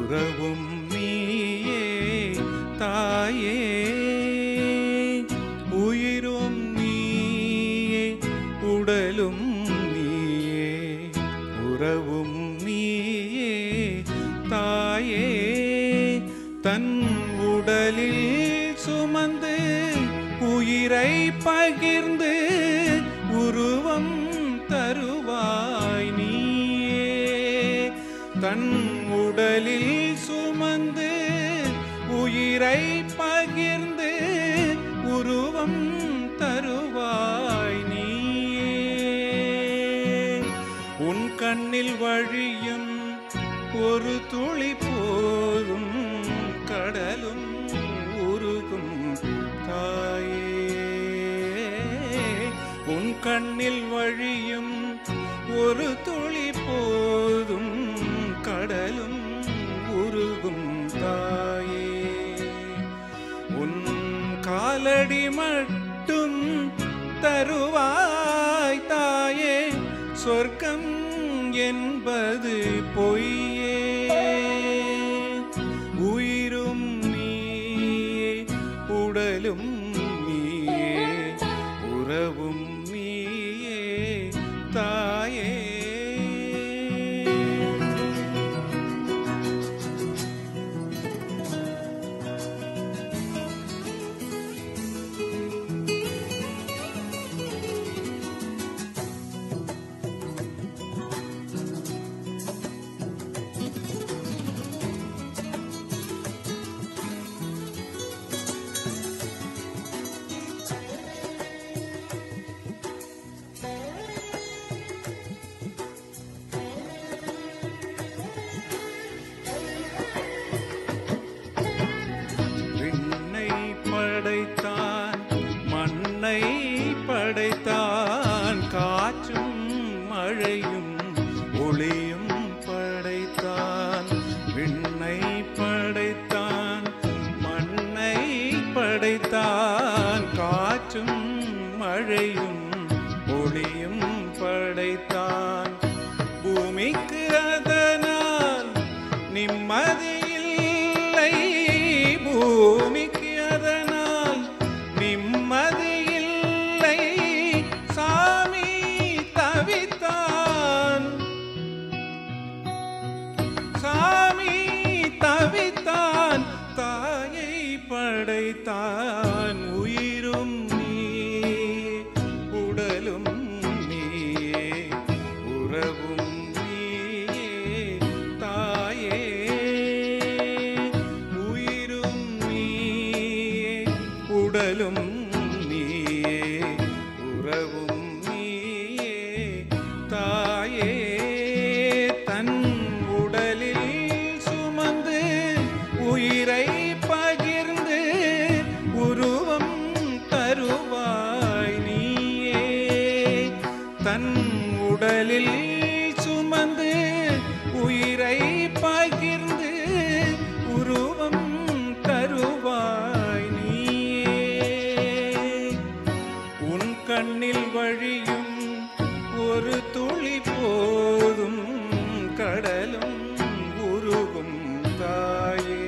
உறவும் நீயே தாயே உயிரும் நீயே உடலும் நீயே உறவும் நீயே தாயே தன் உடலில் சுமந்து உயிரை பகிர்ந்து உருவம் தருவாய் நீயே தன் உடலில் சுமந்து உயிரை பகிர்ந்து உருவம் தருவாய் நீயே உன் கண்ணில் வழியும் ஒரு துளி போதும் கடலும் உருகும் தாயே உன் கண்ணில் வழியும் ஒரு துளி போதும் கடலும் உருகும் தாயே உன் காலடி மட்டும் தருவாய் தாயே சொர்க்கம் என்பது பொய்யே உயிரும் நீயே உடலும் நீயே உறவும் நீயே தாயே விண்ணை படைத்தான் மண்ணை படைத்தான் காற்றும் மழையும் ஒளியும் படைத்தான் விண்ணை படைத்தான் மண்ணை படைத்தான் காற்றும் மழையும் ஒளியும் படைத்தான் பூமிக்கு அதனால் நிம்மதியில்லை பூமிக்கு அதனால் நிம்மதியில்லை சாமி தவித்தான் சாமி தவித்தான் தாயை படைத்தான் உயிரும் நீயே உடலும் நீயே உறவும் நீயே தாயே உயிரும் நீயே உடலும் நீயே உறவும் நீயே தாயே தன் உடலில் சுமந்து உயிரை பகிர்ந்து உருவம் தருவாய் நீயே தன் உடலில் சுமந்து உயிரை பகிர்ந்து உருவம் தருவாய் நீயே உன் கண்ணில் வழியும் ஒரு துளி போதும் கடலும் உருகும் தாயே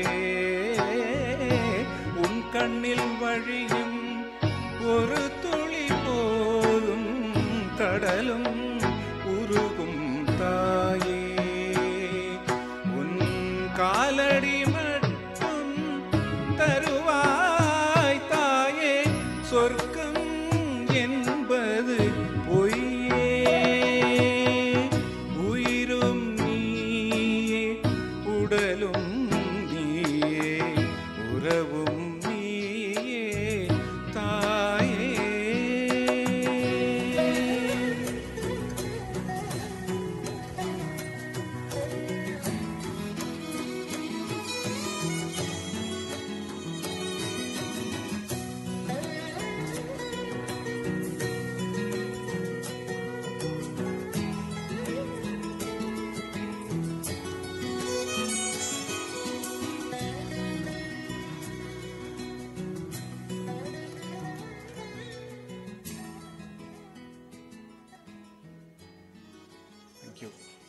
உன் கண்ணில் வழியும் ஒரு துளி போதும் கடலும் உருகும் தாயே உன் காலடி மட்டும் தருவாய் தாயே சொர்க்கம் என்பது பொய்யே உயிரும் நீயே உடலும் நீயே உறவும் நீயே தாயே Thank you.